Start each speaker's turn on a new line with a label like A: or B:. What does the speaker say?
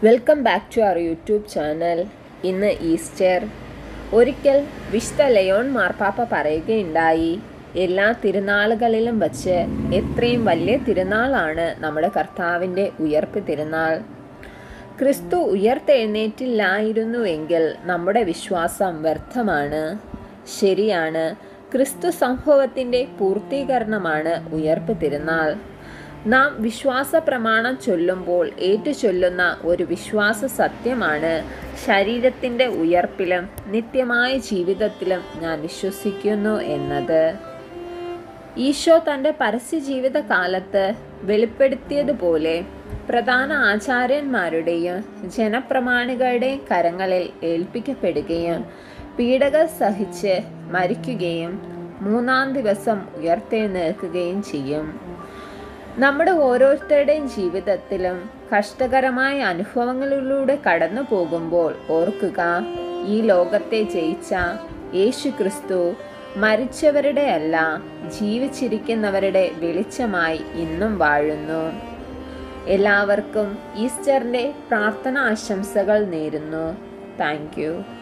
A: welcome back to our YouTube channel ഇന്ന് Easter ഒരിക്കൽ വിശുദ്ധ ലയോൺ മാർപ്പാപ്പ പറയുകയുണ്ടായി എല്ലാ തിരുനാളുകളിലും വച്ച് എത്രയും വലിയ തിരുനാളാണ് നമ്മുടെ കർത്താവിൻ്റെ ഉയർപ്പ് തിരുനാൾ ക്രിസ്തു ഉയർത്തെഴുന്നേറ്റില്ലായിരുന്നുവെങ്കിൽ നമ്മുടെ വിശ്വാസം വ്യർത്ഥമാണ് ശരിയാണ് ക്രിസ്തു സംഭവത്തിൻ്റെ പൂർത്തീകരണമാണ് ഉയർപ്പ് തിരുനാൾ നാം വിശ്വാസ പ്രമാണം ചൊല്ലുമ്പോൾ ഏറ്റുചൊല്ലുന്ന ഒരു വിശ്വാസ സത്യമാണ് ശരീരത്തിൻ്റെ ഉയർപ്പിലും നിത്യമായ ജീവിതത്തിലും ഞാൻ വിശ്വസിക്കുന്നു എന്നത് ഈശോ തൻ്റെ പരസ്യ ജീവിത കാലത്ത് വെളിപ്പെടുത്തിയതുപോലെ പ്രധാന ആചാര്യന്മാരുടെയും ജനപ്രമാണികളുടെയും കരങ്ങളിൽ ഏൽപ്പിക്കപ്പെടുകയും പീഡകൾ സഹിച്ച് മരിക്കുകയും മൂന്നാം ദിവസം ഉയർത്തെഴുന്നേൽക്കുകയും ചെയ്യും നമ്മുടെ ഓരോരുത്തരുടെയും ജീവിതത്തിലും കഷ്ടകരമായ അനുഭവങ്ങളിലൂടെ കടന്നു പോകുമ്പോൾ ഓർക്കുക ഈ ലോകത്തെ ജയിച്ച യേശു ക്രിസ്തു മരിച്ചവരുടെ അല്ല ജീവിച്ചിരിക്കുന്നവരുടെ വെളിച്ചമായി ഇന്നും വാഴുന്നു എല്ലാവർക്കും ഈസ്റ്ററിൻ്റെ പ്രാർത്ഥന ആശംസകൾ നേരുന്നു താങ്ക്